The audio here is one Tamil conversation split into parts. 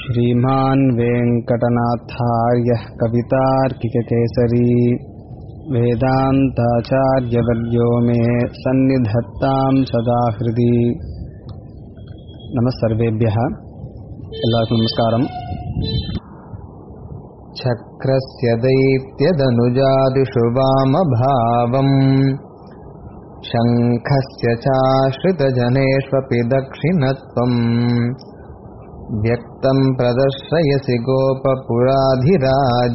श्रीमान् वेङ्कटनाथार्यः कवितार्किककेसरी वेदान्ताचार्यवर्यो मे सन्निधत्तां सदा हृदि नमः सर्वेभ्यः எல்லாருக்கும் நமஸ்காரம் चक्रस्य दैत्यदनुजादिषु वामभावम् शङ्खस्य चाश्रितजनेष्वपि दक्षिणत्वम् व्यक्तम् प्रदर्शयसि गोपपुराधिराज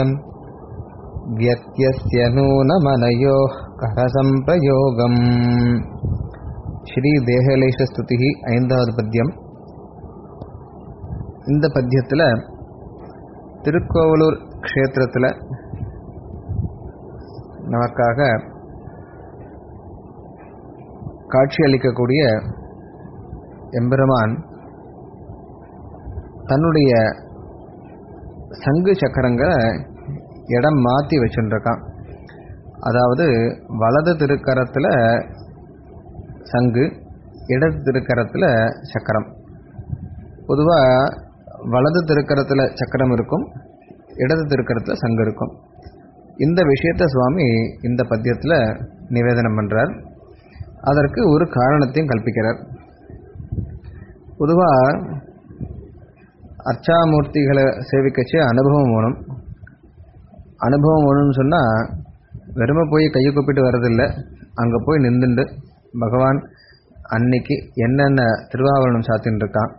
व्यत्यस्य नूनमनयोः करसम्प्रयोगम् ஸ்ரீதேகலேஷஸ்துதி ஐந்தாவது பத்தியம் இந்த பத்தியத்தில் திருக்கோவலூர் க்ஷேத்திரத்தில் நமக்காக காட்சியளிக்கக்கூடிய எம்பெருமான் தன்னுடைய சங்கு சக்கரங்களை இடம் மாற்றி வச்சுருக்கான் அதாவது வலது திருக்கரத்தில் சங்கு இடது திருக்கரத்தில் சக்கரம் பொதுவாக வலது திருக்கரத்தில் சக்கரம் இருக்கும் இடது திருக்கரத்தில் சங்கு இருக்கும் இந்த விஷயத்தை சுவாமி இந்த பத்தியத்தில் நிவேதனம் பண்ணுறார் அதற்கு ஒரு காரணத்தையும் கல்பிக்கிறார் பொதுவாக அர்ச்சாமூர்த்திகளை சேவிக்கச்சு அனுபவம் வேணும் அனுபவம் வேணும்னு சொன்னால் வெறுமை போய் கையை கூப்பிட்டு வர்றதில்லை அங்கே போய் நின்றுண்டு பகவான் அன்னைக்கு என்னென்ன திருவாவரணம் சாத்தின்னு இருக்கான்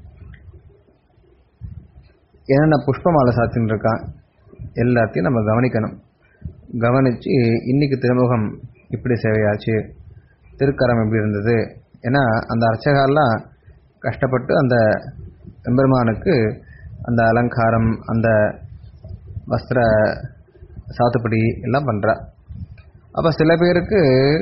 என்னென்ன புஷ்பமாலை சாத்தின்னு இருக்கான் எல்லாத்தையும் நம்ம கவனிக்கணும் கவனித்து இன்னைக்கு திருமுகம் இப்படி சேவையாச்சு திருக்கரம் எப்படி இருந்தது ஏன்னா அந்த அர்ச்சகாலாம் கஷ்டப்பட்டு அந்த எம்பெருமானுக்கு அந்த அலங்காரம் அந்த வஸ்திர சாத்துப்படி எல்லாம் பண்ணுறா அப்போ சில பேருக்கு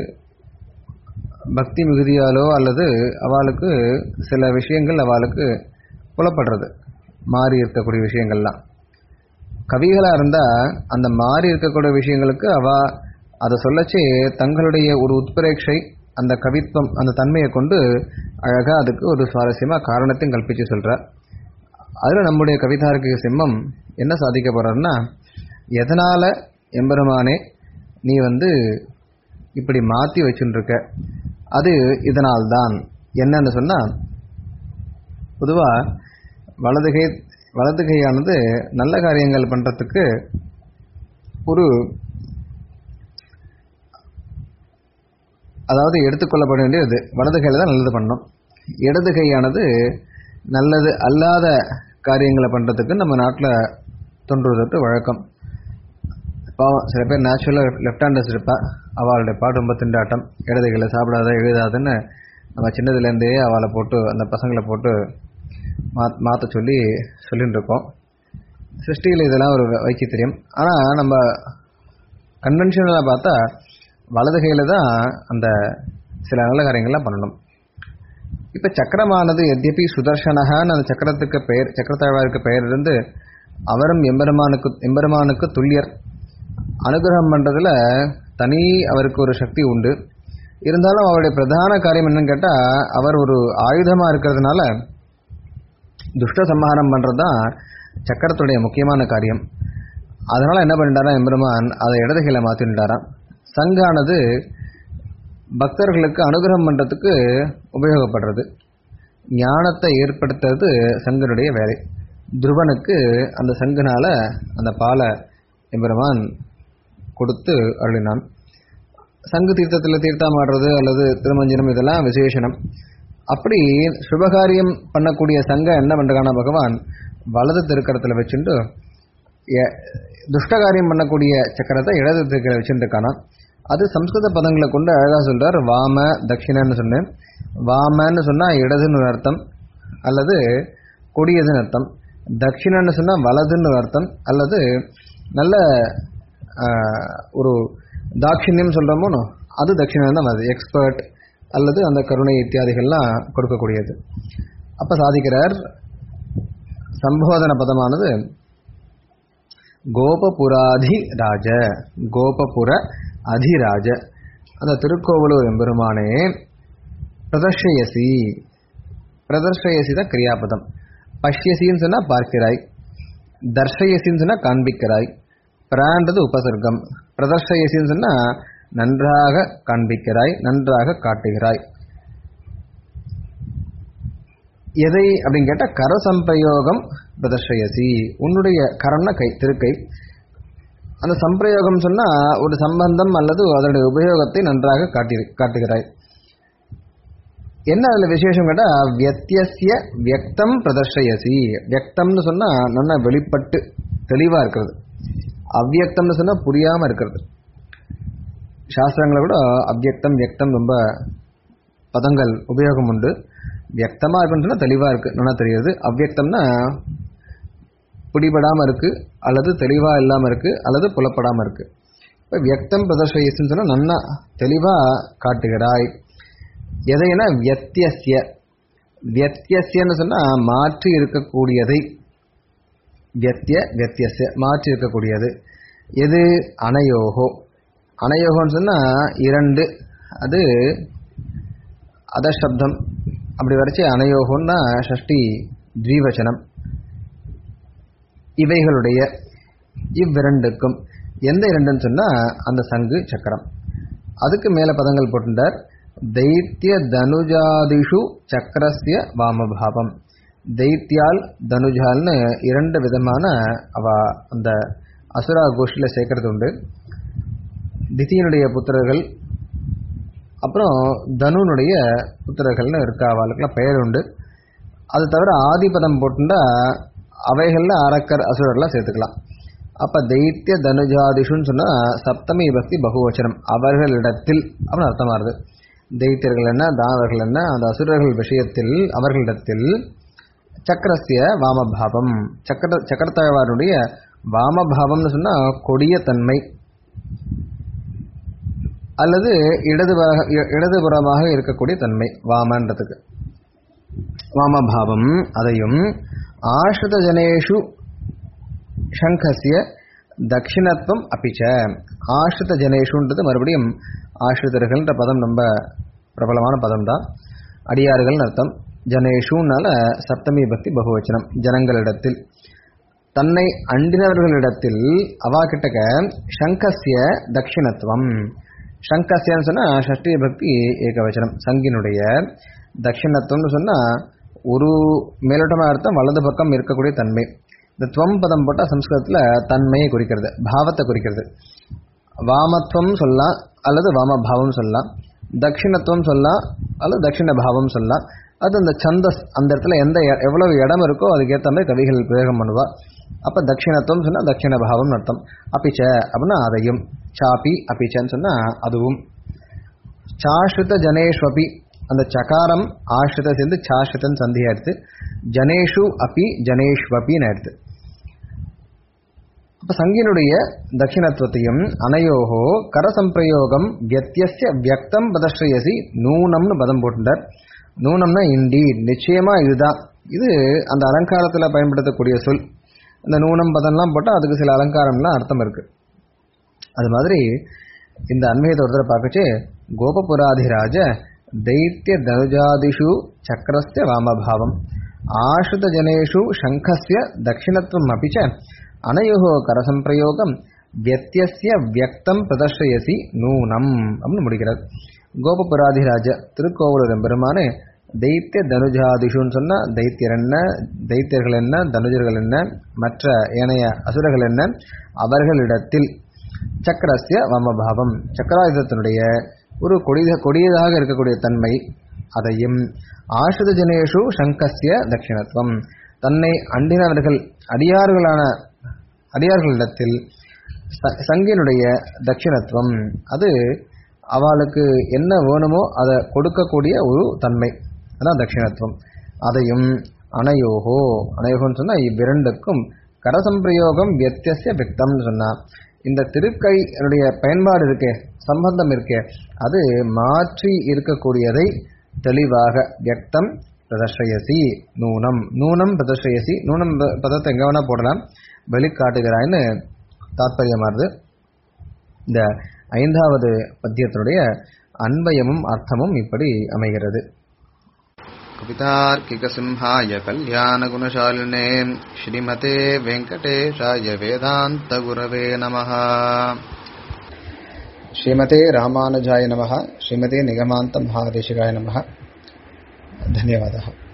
பக்தி மிகுதியாலோ அல்லது அவளுக்கு சில விஷயங்கள் அவளுக்கு புலப்படுறது மாறி இருக்கக்கூடிய விஷயங்கள்லாம் கவிகளாக இருந்தால் அந்த மாறி இருக்கக்கூடிய விஷயங்களுக்கு அவ அதை சொல்லச்சு தங்களுடைய ஒரு உத்பிரேட்சை அந்த கவித்துவம் அந்த தன்மையை கொண்டு அழகாக அதுக்கு ஒரு சுவாரஸ்யமாக காரணத்தையும் கல்பித்து சொல்கிறார் அதில் நம்முடைய கவிதார்க்கிக சிம்மம் என்ன சாதிக்க போகிறாருன்னா எதனால் எம்பெருமானே நீ வந்து இப்படி மாற்றி வச்சுருக்க அது இதனால்தான் என்னன்னு சொன்னால் பொதுவாக வலதுகை வலதுகையானது நல்ல காரியங்கள் பண்ணுறதுக்கு ஒரு அதாவது எடுத்துக்கொள்ளப்பட வேண்டியது வலது கையில் தான் நல்லது பண்ணணும் இடது கையானது நல்லது அல்லாத காரியங்களை பண்ணுறதுக்கு நம்ம நாட்டில் தோன்றுவதற்கு வழக்கம் பாவம் சில பேர் நேச்சுரலாக லெஃப்ட் ஹேண்டர்ஸ் இருப்பா அவளுடைய பாட்டு ரொம்ப திண்டாட்டம் இடது கையில் சாப்பிடாத எழுதாதுன்னு நம்ம சின்னதுலேருந்தே அவளை போட்டு அந்த பசங்களை போட்டு மா மாற்ற சொல்லி சொல்லின்னு இருக்கோம் சிருஷ்டியில் இதெல்லாம் ஒரு வைச்சித்திரியம் ஆனால் நம்ம கன்வென்ஷனலாக பார்த்தா வலது கையில் தான் அந்த சில நல்ல காரியங்கள்லாம் பண்ணணும் இப்போ சக்கரமானது எத்யபி சுதர்ஷனகான்னு அந்த சக்கரத்துக்கு பெயர் சக்கரத்தாழ்வாருக்கு பெயர் இருந்து அவரும் எம்பெருமானுக்கு எம்பெருமானுக்கு துல்லியர் அனுகிரகம் பண்ணுறதுல தனி அவருக்கு ஒரு சக்தி உண்டு இருந்தாலும் அவருடைய பிரதான காரியம் என்னன்னு கேட்டால் அவர் ஒரு ஆயுதமாக இருக்கிறதுனால துஷ்ட சம்ஹாரம் பண்ணுறது தான் சக்கரத்துடைய முக்கியமான காரியம் அதனால் என்ன பண்ணிட்டாராம் எம்பெருமான் அதை இடது கையில் மாற்றிட்டாராம் சங்கானது பக்தர்களுக்கு அனுகிரகம் பண்ணுறதுக்கு உபயோகப்படுறது ஞானத்தை ஏற்படுத்துறது சங்கனுடைய வேலை துருவனுக்கு அந்த சங்குனால அந்த பாலை எம்பெருமான் கொடுத்து அருளினான் சங்கு தீர்த்தத்தில் தீர்த்தமாடுறது அல்லது திருமஞ்சனம் இதெல்லாம் விசேஷனம் அப்படி சுபகாரியம் பண்ணக்கூடிய சங்கம் என்ன பண்ணுறானா பகவான் வலது திருக்கரத்தில் வச்சுட்டு துஷ்டகாரியம் பண்ணக்கூடிய சக்கரத்தை இடது திருக்கரை வச்சுருக்கானா அது சம்ஸ்கிருத பதங்களை கொண்டு அழகாக சொல்கிறார் வாம தட்சிணன்னு சொன்னேன் வாமன்னு சொன்னால் இடதுன்னு ஒரு அர்த்தம் அல்லது கொடியதுன்னு அர்த்தம் தட்சிணன்னு சொன்னால் வலதுன்னு ஒரு அர்த்தம் அல்லது நல்ல ஒரு தாட்சிணியம் சொல்கிறோமோ அது தட்சிணம் தான் வருது எக்ஸ்பர்ட் அல்லது அந்த கருணை இத்தியாதிகள்லாம் கொடுக்கக்கூடியது அப்போ சாதிக்கிறார் சம்போதன பதமானது கோபபுராதி ராஜ கோபபுர அதிராஜ அந்த திருக்கோவலூர் எம்பெருமானே பிரதர்ஷயசி பிரதர்ஷயசி தான் கிரியாபதம் பஷ்யசின்னு சொன்னா பார்க்கிறாய் தர்ஷயசின்னு சொன்னா காண்பிக்கிறாய் பிரான்றது உபசர்க்கம் பிரதர்ஷயசின்னு சொன்னா நன்றாக காண்பிக்கிறாய் நன்றாக காட்டுகிறாய் எதை அப்படின்னு கேட்டா கர சம்பிரயோகம் பிரதர்ஷயசி உன்னுடைய கரம்னா கை திருக்கை அந்த சம்பிரயோகம் சொன்னா ஒரு சம்பந்தம் அல்லது அதனுடைய உபயோகத்தை நன்றாக காட்டி காட்டுகிறாய் என்ன அதுல விசேஷம் கேட்டா வியத்தியசிய வியக்தம் பிரதர்ஷயசி வியக்தம்னு சொன்னா நல்லா வெளிப்பட்டு தெளிவா இருக்கிறது அவ்வியக்தம்னு சொன்னா புரியாம இருக்கிறது சாஸ்திரங்களை விட அவ்வியக்தம் வியக்தம் ரொம்ப பதங்கள் உபயோகம் உண்டு வியக்தமா இருக்குன்னு சொன்னா தெளிவா இருக்கு நல்லா தெரியுது அவ்வியக்தம்னா பிடிபடாம இருக்கு அல்லது தெளிவா இல்லாம இருக்கு அல்லது புலப்படாம இருக்கு இப்போ வியக்தம் பிரதர்ஷயசின்னு சொன்னா நன்னா தெளிவா காட்டுகிறாய் எதைனா வியத்தியசிய வியத்தியசியன்னு சொன்னா மாற்றி இருக்கக்கூடியதை வியத்திய வியத்தியசிய மாற்றி இருக்கக்கூடியது எது அனயோகோ அனயோகம்னு சொன்னா இரண்டு அது அதசப்தம் அப்படி வரைச்சு அனயோகம்னா ஷஷ்டி த்வீவச்சனம் இவைகளுடைய இவ்விரண்டுக்கும் எந்த இரண்டுன்னு சொன்னா அந்த சங்கு சக்கரம் அதுக்கு மேல பதங்கள் போட்டுட்டார் தைத்திய தனுஜாதிஷு சக்கரஸ்ய வாமபாவம் தைத்தியால் தனுஜால்னு இரண்டு விதமான அவ அந்த அசுரா கோஷ்டில சேர்க்கறது உண்டு திதியனுடைய புத்திரர்கள் அப்புறம் தனுனுடைய புத்திரர்கள்னு இருக்கா அவளுக்குலாம் பெயர் உண்டு அது தவிர ஆதிபதம் போட்டுண்டா அவைகளில் அரக்கர் அசுரர்லாம் சேர்த்துக்கலாம் அப்போ தைத்திய தனுஜாதிஷுன்னு சொன்னால் சப்தமி பக்தி பகுவச்சனம் அவர்களிடத்தில் அப்படின்னு அர்த்தமாகுது தைத்தியர்கள் என்ன தானவர்கள் என்ன அந்த அசுரர்கள் விஷயத்தில் அவர்களிடத்தில் சக்கரஸ்ய வாமபாவம் சக்கர சக்கரத்தாழ்வாருடைய வாமபாவம்னு சொன்னால் கொடிய தன்மை அல்லது இடதுபுற இடதுபுறமாக இருக்கக்கூடிய தன்மை வாமன்றதுக்கு வாமபாவம் அதையும் ஆஷ்ரித ஜனேஷு சங்கசிய தட்சிணத்துவம் அப்பிச்ச ஆஷ்ரித ஜனேஷுன்றது மறுபடியும் ஆஷ்ரிதர்கள்ன்ற பதம் ரொம்ப பிரபலமான பதம் தான் அடியார்கள்னு அர்த்தம் ஜனேஷுனால சப்தமி பக்தி பகுவச்சனம் ஜனங்களிடத்தில் தன்னை அண்டினவர்களிடத்தில் அவா கிட்டக்க சங்கசிய தட்சிணத்துவம் சங்கசியன்னு சொன்னா ஷஷ்டி பக்தி ஏகவச்சனம் சங்கினுடைய தட்சிணத்துவம்னு சொன்னா ஒரு மேலோட்டமா அர்த்தம் வலது பக்கம் இருக்கக்கூடிய தன்மை இந்த துவம் பதம் போட்டால் சம்ஸ்கிருதத்தில் தன்மையை குறிக்கிறது பாவத்தை குறிக்கிறது வாமத்துவம் சொல்லலாம் அல்லது வாமபாவம் சொல்லலாம் தட்சிணத்துவம் சொல்லலாம் அல்லது தட்சிண பாவம் சொல்லலாம் அது அந்த சந்தஸ் அந்த இடத்துல எந்த எ- எவ்வளவு இடம் இருக்கோ அதுக்கேற்ற மாதிரி கவிகள் பிரயோகம் பண்ணுவா அப்போ தட்சிணத்துவம் சொன்னால் தட்சிண பாவம் அர்த்தம் அப்பிச்ச அப்படின்னா அதையும் சாப்பி அப்பிச்சன்னு சொன்னால் அதுவும் சாஸ்ருத ஜனேஷ்வபி அந்த சகாரம் ஆஷ்ரித சேர்ந்து சாஸ்ருதன் சந்தியா எடுத்து ஜனேஷு அப்பி ஜனேஷ்வபின்னு எடுத்து அப்ப சங்கினுடைய தட்சிணத்துவத்தையும் அனயோகோ கரசம்பிரயோகம் வியத்தியஸ்ய வியக்தம் பதஸ்ரயசி நூனம்னு பதம் போட்டுட்டார் நூனம்னா இண்டி நிச்சயமா இதுதான் இது அந்த அலங்காரத்துல பயன்படுத்தக்கூடிய சொல் இந்த நூனம் பதம்லாம் போட்டால் அதுக்கு சில அலங்காரம்லாம் அர்த்தம் இருக்கு அது மாதிரி இந்த அன்மயத்தை ஒருத்தரை பார்க்கச்சு கோபபுராதிராஜ தைத்திய தனுஜாதிஷு சக்கரஸ்ய வாமபாவம் ஆஷ்ரித ஜனேஷு சங்கஸ்ய தட்சிணத்துவம் அப்பிச்ச அனயோகோ கரசம்பிரயோகம் வியத்தியஸ்ய வியக்தம் பிரதர்ஷயசி நூனம் அப்படின்னு முடிக்கிறார் கோபபுராதிராஜ திருக்கோவலூர் எம்பெருமானே தைத்திய தனுஜாதிஷுன்னு சொன்னா தைத்தியர் என்ன தைத்தியர்கள் என்ன தனுஜர்கள் என்ன மற்ற ஏனைய அசுரர்கள் என்ன அவர்களிடத்தில் சக்கரஸ்ய வமபாவம் சக்கராயுதத்தினுடைய ஒரு கொடித கொடியதாக இருக்கக்கூடிய தன்மை அதையும் ஆசிரித ஜனேஷு சங்கஸ்ய தட்சிணத்துவம் தன்னை அண்டினவர்கள் அடியார்களான அடியார்களிடத்தில் ச- சங்கினுடைய தட்சிணத்துவம் அது அவளுக்கு என்ன வேணுமோ அதை கொடுக்கக்கூடிய ஒரு தன்மை அதான் தட்சிணத்துவம் அதையும் அனயோகோ அனயோகம்னு சொன்னா இவ்விரண்டுக்கும் கரசம்பிரயோகம் வியத்தியசிய விக்தம்னு சொன்னா இந்த திருக்கையினுடைய பயன்பாடு இருக்கே சம்பந்தம் இருக்கே அது மாற்றி இருக்கக்கூடியதை தெளிவாக வியக்தம் பிரதர்ஷயசி நூனம் நூனம் பிரதர்ஷயசி நூனம் ப- பதத்தை எங்க வேணா போடலாம் வெளிக்காட்டுகிறாய்னு தாத்பரியமானது இந்த ஐந்தாவது பத்தியத்தினுடைய அன்பயமும் அர்த்தமும் இப்படி அமைகிறது कवितार्किकसिंहाय कल्याणगुणशालिने श्रीमते वेङ्कटेशाय वेदान्तगुरवे नमः श्रीमते रामानुजाय नमः श्रीमते निगमान्तमहादेशिकाय नमः धन्यवादः